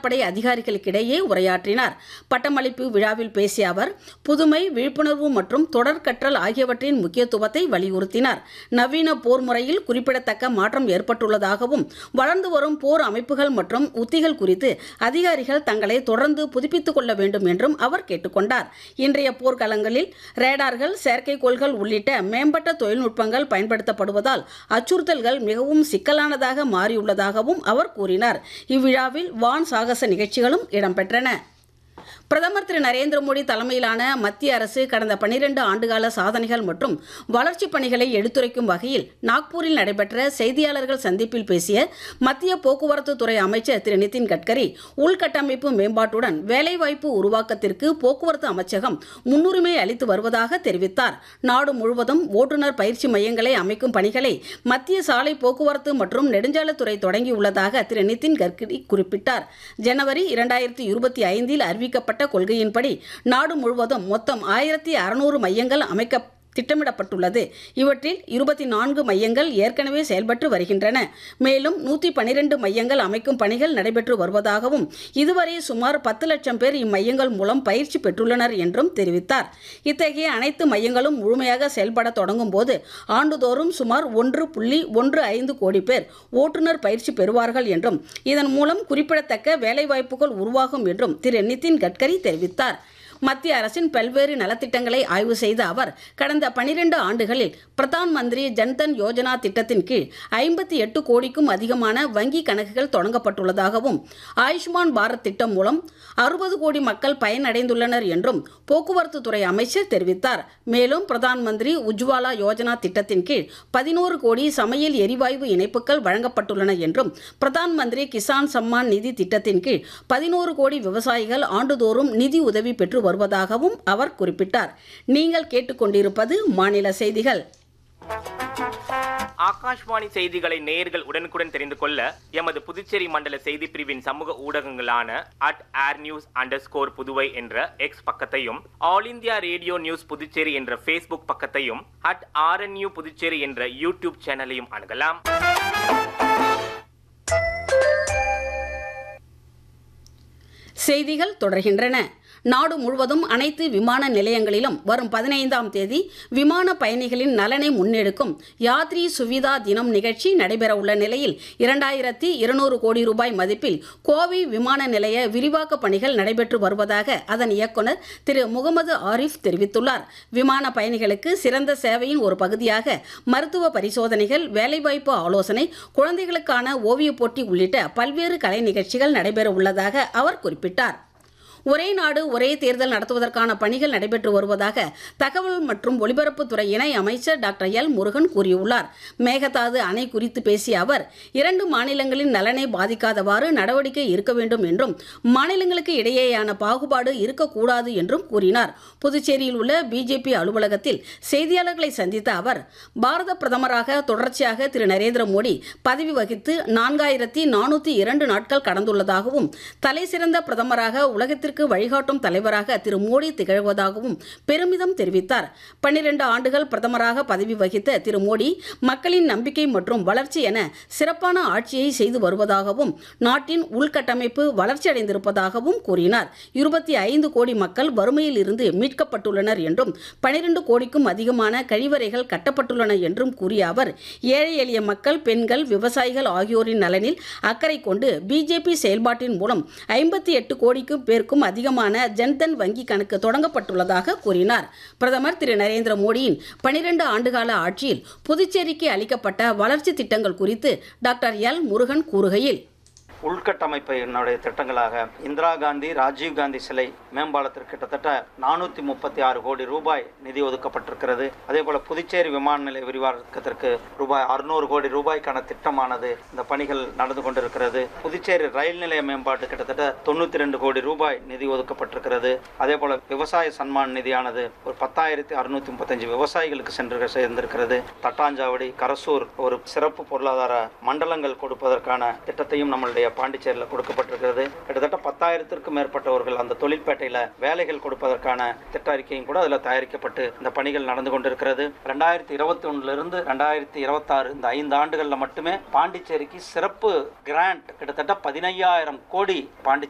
விமானப்படை அதிகாரிகளுக்கிடையே உரையாற்றினார் பட்டமளிப்பு விழாவில் பேசிய அவர் புதுமை விழிப்புணர்வு மற்றும் தொடர் கற்றல் ஆகியவற்றின் முக்கியத்துவத்தை வலியுறுத்தினார் நவீன போர் முறையில் குறிப்பிடத்தக்க மாற்றம் ஏற்பட்டுள்ளதாகவும் வளர்ந்து வரும் போர் அமைப்புகள் மற்றும் உத்திகள் குறித்து அதிகாரிகள் தங்களை தொடர்ந்து புதுப்பித்துக் கொள்ள வேண்டும் என்றும் அவர் கேட்டுக்கொண்டார் இன்றைய போர்க்களங்களில் ரேடார்கள் செயற்கைக்கோள்கள் உள்ளிட்ட மேம்பட்ட தொழில்நுட்பங்கள் பயன்படுத்தப்படுவதால் அச்சுறுத்தல்கள் மிகவும் சிக்கலானதாக மாறியுள்ளதாகவும் அவர் கூறினார் இவ்விழாவில் வான் சாகச நிகழ்ச்சிகளும் இடம்பெற்றன பிரதமர் திரு நரேந்திர மோடி தலைமையிலான மத்திய அரசு கடந்த பனிரெண்டு ஆண்டுகால சாதனைகள் மற்றும் வளர்ச்சிப் பணிகளை எடுத்துரைக்கும் வகையில் நாக்பூரில் நடைபெற்ற செய்தியாளர்கள் சந்திப்பில் பேசிய மத்திய போக்குவரத்து துறை அமைச்சர் திரு நிதின் கட்கரி உள்கட்டமைப்பு மேம்பாட்டுடன் வேலைவாய்ப்பு உருவாக்கத்திற்கு போக்குவரத்து அமைச்சகம் முன்னுரிமை அளித்து வருவதாக தெரிவித்தார் நாடு முழுவதும் ஓட்டுநர் பயிற்சி மையங்களை அமைக்கும் பணிகளை மத்திய சாலை போக்குவரத்து மற்றும் நெடுஞ்சாலைத்துறை தொடங்கியுள்ளதாக திரு நிதின் கட்கரி குறிப்பிட்டார் ஜனவரி இரண்டாயிரத்தி இருபத்தி ஐந்தில் அறிவிக்கப்பட்ட கொள்கையின்படி நாடு முழுவதும் மொத்தம் ஆயிரத்தி அறுநூறு மையங்கள் அமைக்க திட்டமிடப்பட்டுள்ளது இவற்றில் இருபத்தி நான்கு மையங்கள் ஏற்கனவே செயல்பட்டு வருகின்றன மேலும் நூற்றி பனிரெண்டு மையங்கள் அமைக்கும் பணிகள் நடைபெற்று வருவதாகவும் இதுவரை சுமார் பத்து லட்சம் பேர் இம்மையங்கள் மூலம் பயிற்சி பெற்றுள்ளனர் என்றும் தெரிவித்தார் இத்தகைய அனைத்து மையங்களும் முழுமையாக செயல்பட தொடங்கும் போது ஆண்டுதோறும் சுமார் ஒன்று புள்ளி ஒன்று ஐந்து கோடி பேர் ஓட்டுநர் பயிற்சி பெறுவார்கள் என்றும் இதன் மூலம் குறிப்பிடத்தக்க வேலைவாய்ப்புகள் உருவாகும் என்றும் திரு நிதின் கட்கரி தெரிவித்தார் மத்திய அரசின் பல்வேறு நலத்திட்டங்களை ஆய்வு செய்த அவர் கடந்த பனிரெண்டு ஆண்டுகளில் பிரதான் மந்திரி ஜன்தன் யோஜனா திட்டத்தின் கீழ் ஐம்பத்தி எட்டு கோடிக்கும் அதிகமான வங்கி கணக்குகள் தொடங்கப்பட்டுள்ளதாகவும் ஆயுஷ்மான் பாரத் திட்டம் மூலம் அறுபது கோடி மக்கள் பயனடைந்துள்ளனர் என்றும் போக்குவரத்து துறை அமைச்சர் தெரிவித்தார் மேலும் பிரதான் மந்திரி உஜ்வாலா யோஜனா திட்டத்தின் கீழ் பதினோரு கோடி சமையல் எரிவாயு இணைப்புகள் வழங்கப்பட்டுள்ளன என்றும் பிரதான் மந்திரி கிசான் சம்மான் நிதி திட்டத்தின் கீழ் பதினோரு கோடி விவசாயிகள் ஆண்டுதோறும் நிதி உதவி பெற்று வருவதாகவும் அவர் குறிப்பிட்டார் நீங்கள் கேட்டுக்கொண்டிருப்பது மாநில செய்திகள் ஆகாஷ்வாணி செய்திகளை நேயர்கள் உடனுக்குடன் தெரிந்து கொள்ள எமது புதுச்சேரி மண்டல செய்தி பிரிவின் சமூக ஊடகங்களான at air news underscore Puduvai என்ற எக்ஸ் பக்கத்தையும் All India Radio news Puducherry என்ற ஃபேஸ்புக் பக்கத்தையும் அட் ஆர்என்யூ புதுச்சேரி என்ற யூடியூப் சேனலையும் அணுகலாம் செய்திகள் தொடர்கின்றன நாடு முழுவதும் அனைத்து விமான நிலையங்களிலும் வரும் பதினைந்தாம் தேதி விமான பயணிகளின் நலனை முன்னெடுக்கும் யாத்ரி சுவிதா தினம் நிகழ்ச்சி நடைபெறவுள்ள நிலையில் இரண்டாயிரத்தி இருநூறு கோடி ரூபாய் மதிப்பில் கோவை விமான நிலைய விரிவாக்க பணிகள் நடைபெற்று வருவதாக அதன் இயக்குனர் திரு முகமது ஆரிஃப் தெரிவித்துள்ளார் விமான பயணிகளுக்கு சிறந்த சேவையின் ஒரு பகுதியாக மருத்துவ பரிசோதனைகள் வேலைவாய்ப்பு ஆலோசனை குழந்தைகளுக்கான ஓவியப் போட்டி உள்ளிட்ட பல்வேறு கலை நிகழ்ச்சிகள் நடைபெற உள்ளதாக அவர் குறிப்பிட்டார் ஒரே நாடு ஒரே தேர்தல் நடத்துவதற்கான பணிகள் நடைபெற்று வருவதாக தகவல் மற்றும் ஒலிபரப்புத்துறை இணை அமைச்சர் டாக்டர் எல் முருகன் கூறியுள்ளார் மேகதாது அணை குறித்து பேசிய அவர் இரண்டு மாநிலங்களின் நலனை பாதிக்காதவாறு நடவடிக்கை இருக்க வேண்டும் என்றும் மாநிலங்களுக்கு இடையேயான பாகுபாடு இருக்கக்கூடாது என்றும் கூறினார் புதுச்சேரியில் உள்ள பிஜேபி அலுவலகத்தில் செய்தியாளர்களை சந்தித்த அவர் பாரத பிரதமராக தொடர்ச்சியாக திரு நரேந்திர மோடி பதவி வகித்து நான்காயிரத்தி நானூற்றி இரண்டு நாட்கள் கடந்துள்ளதாகவும் தலைசிறந்த பிரதமராக உலகத்திற்கு நாட்டிற்கு வழிகாட்டும் தலைவராக திரு மோடி திகழ்வதாகவும் பெருமிதம் தெரிவித்தார் பன்னிரண்டு ஆண்டுகள் பிரதமராக பதவி வகித்த திரு மோடி மக்களின் நம்பிக்கை மற்றும் வளர்ச்சி என சிறப்பான ஆட்சியை செய்து வருவதாகவும் நாட்டின் உள்கட்டமைப்பு வளர்ச்சியடைந்திருப்பதாகவும் கூறினார் இருபத்தி ஐந்து கோடி மக்கள் வறுமையில் இருந்து மீட்கப்பட்டுள்ளனர் என்றும் பனிரெண்டு கோடிக்கும் அதிகமான கழிவறைகள் கட்டப்பட்டுள்ளன என்றும் கூறிய அவர் ஏழை எளிய மக்கள் பெண்கள் விவசாயிகள் ஆகியோரின் நலனில் அக்கறை கொண்டு பிஜேபி செயல்பாட்டின் மூலம் ஐம்பத்தி எட்டு கோடிக்கும் பேருக்கும் அதிகமான ஜன்தன் வங்கி கணக்கு தொடங்கப்பட்டுள்ளதாக கூறினார் பிரதமர் திரு நரேந்திர மோடியின் பனிரெண்டு ஆண்டுகால ஆட்சியில் புதுச்சேரிக்கு அளிக்கப்பட்ட வளர்ச்சி திட்டங்கள் குறித்து டாக்டர் எல் முருகன் கூறுகையில் உள்கட்டமைப்பினுடைய திட்டங்களாக இந்திரா காந்தி ராஜீவ் காந்தி சிலை மேம்பாலத்திற்கு கிட்டத்தட்ட நானூற்றி முப்பத்தி ஆறு கோடி ரூபாய் நிதி ஒதுக்கப்பட்டிருக்கிறது அதே போல புதுச்சேரி விமான நிலைய விரிவாக்கத்திற்கு ரூபாய் அறுநூறு கோடி ரூபாய்க்கான திட்டமானது இந்த பணிகள் நடந்து கொண்டிருக்கிறது புதுச்சேரி ரயில் நிலைய மேம்பாட்டு கிட்டத்தட்ட தொண்ணூற்றி ரெண்டு கோடி ரூபாய் நிதி ஒதுக்கப்பட்டிருக்கிறது அதே போல விவசாய சன்மான் நிதியானது ஒரு பத்தாயிரத்தி அறுநூத்தி முப்பத்தஞ்சு விவசாயிகளுக்கு சென்று சேர்ந்திருக்கிறது தட்டாஞ்சாவடி கரசூர் ஒரு சிறப்பு பொருளாதார மண்டலங்கள் கொடுப்பதற்கான திட்டத்தையும் நம்மளுடைய பாண்டிச்சேரியில் கொடுக்கப்பட்டிருக்கிறது கிட்டத்தட்ட பத்தாயிரத்திற்கும் மேற்பட்டவர்கள் அந்த தொழிற்பேட்டையில வேலைகள் கொடுப்பதற்கான திட்ட அறிக்கையும் கூட அதில் தயாரிக்கப்பட்டு இந்த பணிகள் நடந்து கொண்டிருக்கிறது ரெண்டாயிரத்தி இருபத்தி ஒண்ணுல இருந்து ரெண்டாயிரத்தி இருபத்தாறு இந்த ஐந்து ஆண்டுகளில் மட்டுமே பாண்டிச்சேரிக்கு சிறப்பு கிராண்ட் கிட்டத்தட்ட பதினையாயிரம் கோடி பாண்டிச்சேரி